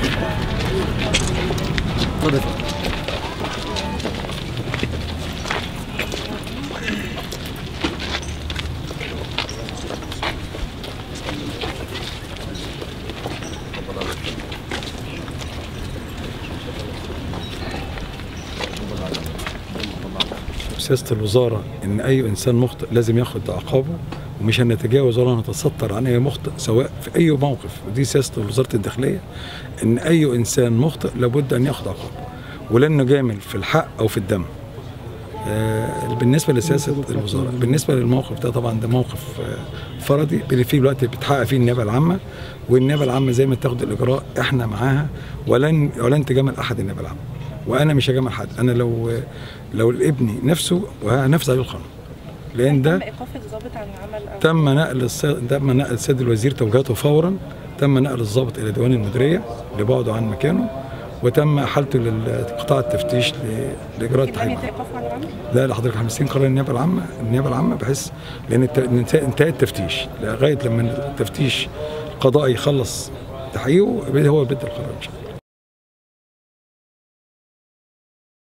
اتفضل سياسة الوزارة إن أي إنسان مخطئ لازم ياخد عقابه ومش هنتجاوز ولا نتستر عن أي مخطئ سواء في أي موقف ودي سياسة وزارة الداخلية إن أي إنسان مخطئ لابد أن ياخد عقابه ولن نجامل في الحق أو في الدم آه، بالنسبة لسياسة الوزارة بالنسبة للموقف ده طبعا ده موقف آه، فردي اللي فيه الوقت بتحقق فيه النيابة العامة والنيابة العامة زي ما تاخد الإجراء احنا معاها ولن ولن تجامل أحد النيابة العامة وانا مش هجامل حد انا لو لو ابني نفسه وهنفذ عليه القانون لان ده تم ايقاف الضابط عن العمل او تم نقل السيد تم نقل السيد الوزير توجيهاته فورا تم نقل الضابط الى ديوان المديريه لبعده عن مكانه وتم احالته لقطاع التفتيش ل- لاجراء يمكن لم التحقيق يتوقفوا عن العمل لا لا حضرتك احنا مستنيين قرار النيابه العامه النيابه العامه بحيث لان الت- انتهى انتهى التفتيش لغايه لما التفتيش القضائي يخلص تحقيقه هو اللي بيدي القرار ان شاء الله